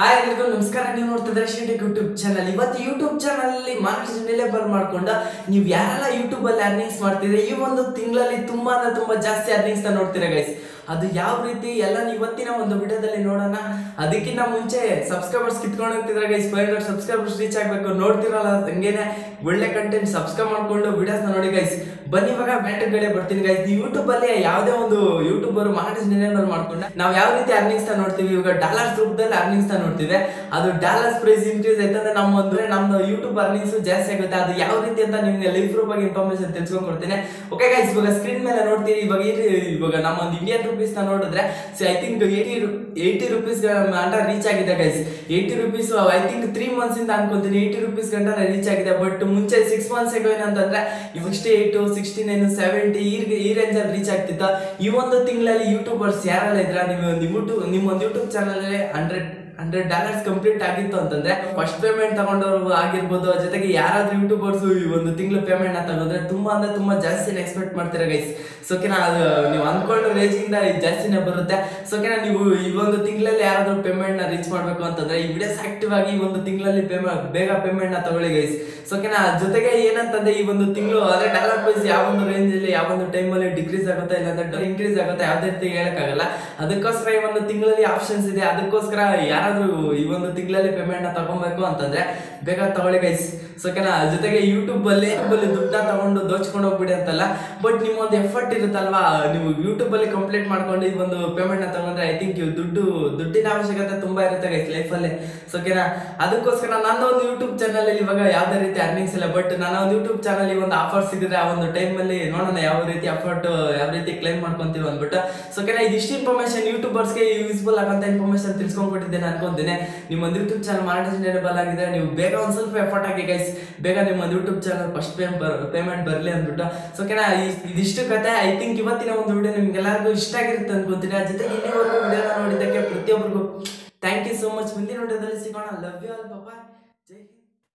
hi ಎಲ್ರಿಗೂ ನಮಸ್ಕಾರ ನೀವು ನೋಡ್ತಿದ್ರೆ ಶೀಟಿಕ್ ಯೂಟ್ಯೂಬ್ ಚಾನಲ್ ಇವತ್ತು ಯೂಟ್ಯೂಬ್ ಚಾನಲ್ ಅಲ್ಲಿ ಮಾರ್ಕೆಟ್ ರಿಲೇಬಲ್ ಮಾಡ್ಕೊಂಡು ನೀವು ಯಾರೆಲ್ಲ ಯೂಟ್ಯೂಬ್ ಅಲ್ಲಿ ಅರ್ನಿಂಗ್ಸ್ ಮಾಡ್ತಿದ್ರೆ ಈ ಒಂದು ತಿಂಗಳಲ್ಲಿ ತುಂಬಾ ಅಂದ್ರೆ ತುಂಬಾ ಜಾಸ್ತಿ ಅರ್ನಿಂಗ್ಸ್ ನೋಡ್ತೀರಾ ಗೈಸ್ ಅದು ಯಾವ ರೀತಿ ಎಲ್ಲ ಇವತ್ತಿನ ಒಂದು ವಿಡಿಯೋದಲ್ಲಿ ನೋಡೋಣ ಅದಕ್ಕಿಂತ ಮುಂಚೆ ಸಬ್ಸ್ಕ್ರೈಬರ್ಸ್ ಕಿತ್ಕೊಂಡು ಹೋಗ್ತಿದ್ರೆ guys five hundred subscribers reach ಆಗಬೇಕು ನೋಡ್ತಿರಲ್ಲ ಹಂಗೇನೆ ಒಳ್ಳೆ ಕಂಟೆಂಟ್ ಸಬ್ಸ್ಕ್ರೈಬ್ ಮಾಡ್ಕೊಂಡು ವಿಡಿಯೋಸ್ನ ನೋಡಿ ಗೈಸ್ ಬನ್ನಿ ಇವಾಗ ಮ್ಯಾಟರ್ಗಳೇ ಬರ್ತೀನಿ ಗೈಸ್ ಯೂಟ್ಯೂಬ್ ಅಲ್ಲಿ ಯಾವುದೇ ಒಂದು ಯೂಟ್ಯೂಬರ್ ಮಾರ್ಕೆಟ್ ರಿಲೇಬಲ್ ಮಾಡ್ಕೊಂಡು ನಾವು ಯಾವ ರೀತಿ ಅರ್ನಿಂಗ್ಸ್ ನೋಡ್ತೀವಿ ಇವಾಗ ಡಾಲರ್ಸ್ ರೂಪದಲ್ಲಿ ಅರ್ನಿಂಗ್ಸ್ ನೋಡ್ತೀವಿ ಅದು ಡಾಲರ್ಸ್ ಪ್ರೈಸ್ ಇನ್ಕ್ರೀಸ್ ಆಯ್ತಂದ್ರೆ ನಮ್ಮ ಅಂದ್ರೆ ನಮ್ಮ ಯೂಟ್ಯೂಬ್ ಅರ್ನಿಂಗ್ಸ್ ಜಾಸ್ತಿ ಆಗುತ್ತೆ ಅದು ಯಾವ ರೀತಿ ಅಂತ ನಿಮ್ಗೆ ಲೈಫ್ ಪ್ರೂಫ್ ಆಗಿ ಇನ್ಫಾರ್ಮೇಶನ್ ತಿಳ್ಸ್ಕೊಂಡ್ ಕೊಡ್ತೀನಿ ಓಕೆ ಗೈಸ್ ಇವಾಗ ಸ್ಕ್ರೀನ್ ಮೇಲೆ ನೋಡ್ತೀರಿ ಇವಾಗ ಈ ರೀ- ಇವಾಗ ನಮ್ಮ ಒಂದು ಇಂಡಿಯನ್ ರುಪೀಸ್ ನ ನೋಡಿದ್ರೆ so I think eighty eighty rupees ಗಂಟ ರೀಚ್ ಆಗಿದೆ guys eighty rupees I think three months ಇಂದ ಅನ್ಕೊಂತೀನಿ ಏಯ್ಟಿ ರುಪೀಸ್ ಗಂಟ ರೀಚ್ ಆಗಿದೆ ಬಟ್ ಮುಂಚೆ ಸಿಕ್ಸ್ ಮಂತ್ಸ್ ಆಗೋ ಏನಂತಂದ್ರೆ sixty eight sixty nine seventy ಈ ಈ ರೇಂಜ್ ಅಲ್ಲಿ ರೀಚ್ ಆಗ್ತಿತ್ತು ಈ ಒಂದು ತಿಂಗಳಲ್ಲಿ ಯೂಟ್ಯೂಬರ್ಸ್ ಯಾರೆಲ್ಲ ಇದ್ರ ನೀವು ನಿಮ್ಮ ಯೂಟ್ಯೂಬ್ ನಿಮ್ಮ ಒಂದು YouTube channel hundred hundred dollars complete ಆಗಿತ್ತು ಅಂತಂದ್ರೆ ಫಸ್ಟ್ ಪೇಮೆಂಟ್ ತಗೊಂಡವ್ರು ಆಗಿರ್ಬೋದು ಜೊತೆಗೆ ಯಾರಾದ್ರೂ ಯೂಟ್ಯೂಬರ್ಸ್ ಈ ಒಂದು ತಿಂಗಳು ಪೇಮೆಂಟ್ ನ ತಗೊಂಡ್ರೆ ತುಂಬಾ ಅಂದ್ರೆ ತುಂಬಾ ಜಾಸ್ತಿನೇ ಎಕ್ಸ್ಪೆಕ್ಟ್ ಮಾಡ್ತೀರಾ ಗೈಸ್ ಸೋಕೆನಾ ಅದು ನೀವು ಅನ್ಕೊಂಡ ರೇಂಜ್ ಇಂದ ಜಾಸ್ತಿನೇ ಬರುತ್ತೆ ಸೋಕೆನಾ ನೀವು ಈ ಒಂದು ತಿಂಗಳಲ್ಲಿ ಯಾರಾದ್ರೂ ಪೇಮೆಂಟ್ ನ ರೀಚ್ ಮಾಡ್ಬೇಕು ಅಂತಂದ್ರೆ ಈ ವಿಡಿಯೋಸ್ ಆಕ್ಟಿವ್ ಆಗಿ ಈ ಒಂದು ತಿಂಗಳಲ್ಲಿ ಪೇಮೆಂಟ್ ಬೇಗ ಪೇಮೆಂಟ್ ನ ತಗೊಳ್ಳಿ ಗೈಸ್ ಸೋಕೆನಾ ಜೊತೆಗೆ ಏನಂತಂದ್ರೆ ಈ ಒಂದು ತಿಂಗಳು ಅದೇ ಡಾಲರ್ ಪ್ರೈಸ್ ಯಾವ ಒಂದು ರೇಂಜ್ ಅಲ್ಲಿ ಯಾವ ಒಂದು ಟೈಮ್ ಅಲ್ಲಿ ಡಿಕ್ರೀಸ್ ಆಗುತ್ತೆ ಇಲ್ಲಾಂದ್ರೆ ಇನ್ಕ್ರೀಸ್ ಆಗುತ್ತೆ ಯಾವ್ದೇ ರೀತಿ ಹೇಳಕ್ಕಾಗಲ್ಲ ಅದಕ್ಕೋಸ್ಕರ ಈ ಒಂದು ತಿಂಗಳಲ್ಲಿ ಆಪ್ಷನ್ಸ್ ಇದೆ ಅದಕ್ಕೋಸ್ಕರ ಯಾರಾದ್ರೂ ಈ ಒಂದು ತಿಂಗಳಲ್ಲಿ ಪೇಮೆಂಟ್ ನ ತಗೊಬೇಕು ಅಂತಂದ್ರೆ ಬೇಗ ತಗೊಳ್ಳಿ ಗೈಸ್ ಸೋಕೆನಾ ಜೊತೆಗೆ ಯೂಟ್ಯೂಬ್ ಅಲ್ಲಿ YouTube ಅಲ್ಲಿ ದುಡ್ಡನ್ನ ತಗೊಂಡು ದೋಚ್ಕೊಂಡು ಹೋಗ್ಬಿಡಿ ಅಂತಲ್ಲ ಬಟ್ ನಿಮ್ಮ ಒಂದು ಎಫರ್ಟ್ ಇರುತ್ತಲ್ವಾ ನೀವು ಯೂಟ್ಯೂಬ್ ಅಲ್ಲಿ ಕಂಪ್ಲೀಟ್ ಮಾಡ್ಕೊಂಡು ಈ ಒಂದು ಪೇಮೆಂಟ್ ನ ತಗೊಂಡ್ರೆ ಐ ಥಿಂಕ್ ದುಡ್ಡು ದುಡ್ಡಿನ ಅವಶ್ಯಕತೆ ತುಂಬಾ ಇರುತ್ತೆ ಗೈಸ್ ಲೈಫ್ ಅಲ್ಲಿ ಸೋಕೆನಾ ಅದಕ್ಕೋಸ್ಕರ ನನ್ನ ಒಂದು ಯೂಟ್ಯೂಬ್ ಚಾನಲ್ ಅಲ್ಲಿ ಇವಾಗ ಯಾವ್ದೇ ರೀತಿ ಅರ್ನಿಂಗ್ಸ್ ಇಲ್ಲ ಬಟ್ ನನ್ನ ಒಂದು ಯೂಟ್ಯೂಬ್ ಚಾನಲ್ ಈ ಒಂದು ಆಫರ್ ಸಿಗಿದ್ರೆ ಆ ಒಂದು ಟೈಮ್ ಅಲ್ಲಿ ನೋಡೋಣ ಯಾವ ರೀತಿ ಅಫರ್ಟ್ ಯಾವ ರೀತಿ ಕ್ಲೈಮ್ ಮಾಡ್ಕೊಂತೀವಿ ಅಂದ್ಬಿಟ್ಟು ಸೋಕೆನಾ ಇದಿಷ್ಟು ಇನ್ಫಾರ್ಮೇಶನ್ ಯೂಟ್ಯೂಬರ್ಸ್ಗೆ ಯೂಸ್ಫುಲ್ ಆಗಂತ ಇನ್ಫಾರ್ಮೇಶನ್ ತಿಳ್ಸ್ಕೊಂಡ್ಬಿಟ್ಟಿದ್ದೇನೆ ಅನ್ಕೊಂತೀನಿ ನಿಮ್ಮ ಒಂದು ಯೂಟ್ಯೂಬ್ ಚಾನಲ್ ಮಾನಿಟೈಸೇಬಲ್ ಆಗಿದೆ ನೀವು ಬೇಗ ಒಂದ್ ಸ್ವಲ್ಪ ಎಫರ್ಟ್ ಹಾಕಿ ಗೈಸ್ ಬೇಗ ನಿಮ್ಮ ಒಂದು ಯೂಟ್ಯೂಬ್ ಚಾನಲ್ ಫಸ್ಟ್ ಪೇಮೆಂಟ್ ಬರಲಿ ಅಂದ್ಬಿಟ್ಟು ಸೊ ಓಕೆನಾ ಇದಿಷ್ಟು ಕತೆ ಐ ಥಿಂಕ್ ಇವತ್ತಿನ ಒಂದು ವಿಡಿಯೋ ನಿಮ್ಗೆಲ್ಲರಿಗೂ ಇಷ್ಟ ಆಗಿರುತ್ತೆ ಅನ್ಕೊಂತೀನಿ ಅದ್ರ ಜೊತೆಗೆ ಇಲ್ಲಿವರೆಗೂ ವಿಡಿಯೋನ ನೋಡಿದ್ದಕ್ಕೆ ಪ್ರತಿಯೊಬ್ಬರಿಗೂ ಥ್ಯಾಂಕ್ ಯು ಸೋ ಮಚ್ ಮುಂದಿನ ವಿಡಿಯೋದಲ್ಲಿ ಸಿಗೋಣ love you all bye Jai Hind